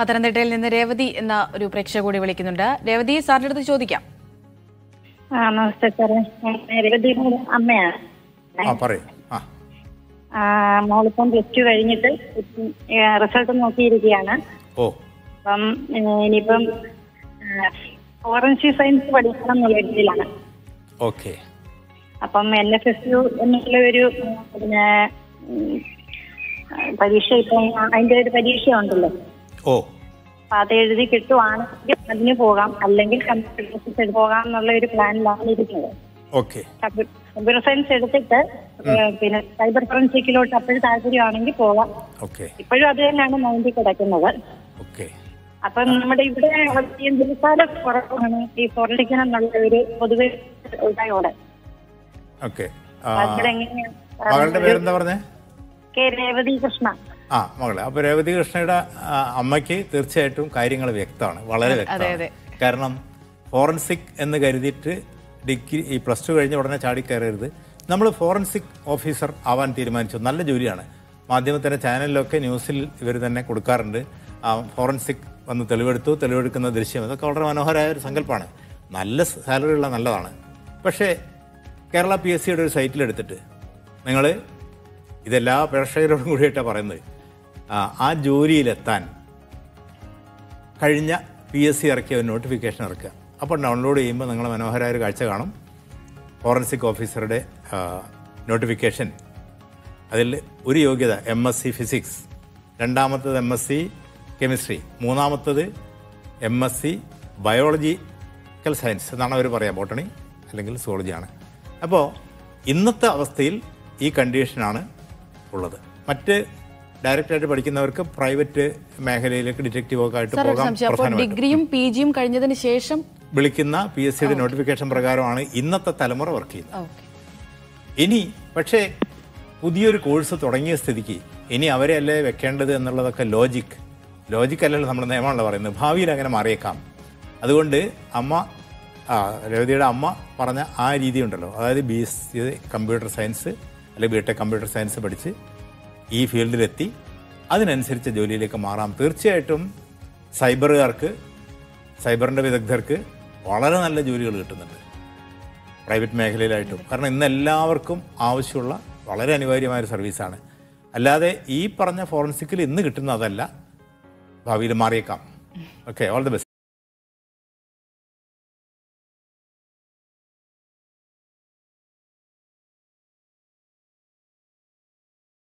പത്തനംതിട്ടയിൽ നിന്ന് രേവതി എന്ന ഒരു പ്രേക്ഷക കൂടി വിളിക്കുന്നുണ്ട് രേവതി സാറിന്റെ അടുത്ത് ചോദിക്കാം ആ നമസ്തേ സാറേ ഞാൻ രേവതിയുടെ അമ്മയാണ് ആ പറയൂ ആ ആ, മോളിപ്പം പ്ലസ് ടു കഴിഞ്ഞിട്ട് റിസൾട്ട് നോക്കിയിരിക്കുകയാണ് ഓ അപ്പം ഏ, ഇനിയിപ്പം ഫോറൻസിക് സയൻസ് പഠിക്കണം എന്നുള്ള ഇതിലാണ് ഓക്കെ അപ്പം എൻ എഫ് എസ് യു എന്നുള്ള ഒരു ഉം, പിന്നെ ഉം, പരീക്ഷ ഇപ്പം അതിന്റെ ഒരു പരീക്ഷ ഉണ്ടല്ലോ ഓ അപ്പൊ അത് എഴുതി കിട്ടുവാണെങ്കിൽ അതിന് പോകാം അല്ലെങ്കിൽ കമ്പ്യൂട്ടർ സയൻസ് എടുത്ത് പോകാം എന്നുള്ള ഒരു പ്ലാനിലാണ് ഇരിക്കുന്നത് ഓക്കെ കമ്പ്യൂട്ടർ സയൻസ് എടുത്തിട്ട് ഏഹ് പിന്നെ സൈബർ ഫോറൻസിക്കിലോട്ട് അപ്പോഴും താല്പര്യമാണെങ്കിൽ പോകാം ഓക്കെ ഇപ്പോഴും അത് തന്നെയാണ് മൈൻഡിൽ കിടക്കുന്നത് ഓക്കെ അപ്പം നമ്മുടെ ഇവിടെ വളരെയധികം ജലസാര കുറവാണ് ഈ ഫോറൻസിക്കിന് എന്നുള്ള ഒരു പൊതുവെ ഇതായോടെ ഓക്കെ അവിടെ എങ്ങനെയാണ് മകളുടെ പേരെന്താ പറഞ്ഞേ കെ രേവതി കൃഷ്ണ ആ മകളെ അപ്പൊ രേവതി കൃഷ്ണയുടെ ആ, അമ്മയ്ക്ക് തീർച്ചയായിട്ടും കാര്യങ്ങൾ വ്യക്തമാണ് വളരെ അതെ. വ്യക്തമാണ് കാരണം ഫോറൻസിക് എന്ന് കരുതിയിട്ട് ഡിഗ്രി ഈ പ്ലസ് ടു കഴിഞ്ഞ ഉടനെ ചാടിക്കയറരുത് നമ്മൾ ഫോറൻസിക് ഓഫീസർ ആവാൻ തീരുമാനിച്ചു നല്ല ജോലിയാണ് മാധ്യമത്തിൻ്റെ ചാനലിലൊക്കെ ന്യൂസിൽ ഇവർ തന്നെ കൊടുക്കാറുണ്ട് ആ, ഫോറൻസിക് വന്ന് തെളിവെടുത്തു തെളിവെടുക്കുന്ന ദൃശ്യം ഇതൊക്കെ വളരെ മനോഹരമായ ഒരു സങ്കല്പമാണ് നല്ല സാലറി ഉള്ള നല്ലതാണ് പക്ഷേ കേരള പി എസ് സിയുടെ ഒരു സൈറ്റിലെടുത്തിട്ട് നിങ്ങൾ ഇതെല്ലാ പ്രേക്ഷകരോടും കൂടിയിട്ടാണ് പറയുന്നത് ആ, ആ ജോലിയിലെത്താൻ കഴിഞ്ഞ പി എസ് സി ഇറക്കിയ ഒരു നോട്ടിഫിക്കേഷൻ ഇറക്കുക അപ്പോൾ ഡൗൺലോഡ് ചെയ്യുമ്പോൾ നിങ്ങൾ മനോഹരമായ ഒരു കാഴ്ച കാണും ഫോറൻസിക് ഓഫീസറുടെ നോട്ടിഫിക്കേഷൻ അതിൽ ഒരു യോഗ്യത എം എസ് സി ഫിസിക്സ് രണ്ടാമത്തത് എം എസ് സി കെമിസ്ട്രി മൂന്നാമത്തത് M S C biological science എന്നാണ് അവർ പറയുക ബോട്ടണി അല്ലെങ്കിൽ സുവോളജിയാണ് അപ്പോൾ ഇന്നത്തെ അവസ്ഥയിൽ ഈ കണ്ടീഷനാണ് ഉള്ളത് മറ്റ് ഡയറക്റ്റായിട്ട് പഠിക്കുന്നവർക്ക് പ്രൈവറ്റ് മേഖലയിലേക്ക് ഡിറ്റക്റ്റീവ് ഒക്കെ ആയിട്ട് സാർ ഒരു പോകാം സംശയം അപ്പോൾ പ്രധാനമായിട്ടും ഡിഗ്രിയും പി ജിയും കഴിഞ്ഞതിന് ശേഷം വിളിക്കുന്ന പി എസ് സിയുടെ നോട്ടിഫിക്കേഷൻ പ്രകാരമാണ് ഇന്നത്തെ തലമുറ വർക്ക് ചെയ്യുന്നത് ഓക്കെ ഇനി പക്ഷേ പുതിയൊരു കോഴ്സ് തുടങ്ങിയ സ്ഥിതിക്ക് ഇനി അവരെ അല്ലേ വെക്കേണ്ടത് എന്നുള്ളതൊക്കെ ലോജിക് ലോജിക് അല്ലല്ലോ നമ്മൾ നിയമമാണല്ലോ പറയുന്നത് ഭാവിയിൽ അങ്ങനെ മാറിയേക്കാം അതുകൊണ്ട് അമ്മ ആ രവതിയുടെ അമ്മ പറഞ്ഞ ആ രീതി ഉണ്ടല്ലോ അതായത് B S C computer science അല്ലെങ്കിൽ ബി ടെക് കമ്പ്യൂട്ടർ സയൻസ് പഠിച്ച് ഈ ഫീൽഡിലെത്തി അതിനനുസരിച്ച് ജോലിയിലേക്ക് മാറാം തീർച്ചയായിട്ടും സൈബറുകാർക്ക് സൈബറിൻ്റെ വിദഗ്ധർക്ക് വളരെ നല്ല ജോലികൾ കിട്ടുന്നുണ്ട് പ്രൈവറ്റ് മേഖലയിലായിട്ടും കാരണം ഇന്ന് എല്ലാവർക്കും ആവശ്യമുള്ള വളരെ അനിവാര്യമായ ഒരു സർവീസാണ് അല്ലാതെ ഈ പറഞ്ഞ ഫോറൻസിക്കിൽ ഇന്ന് കിട്ടുന്ന അതല്ല ഭാവിയിൽ മാറിയേക്കാം ഓക്കെ ഓൾ ദി ബെസ്റ്റ്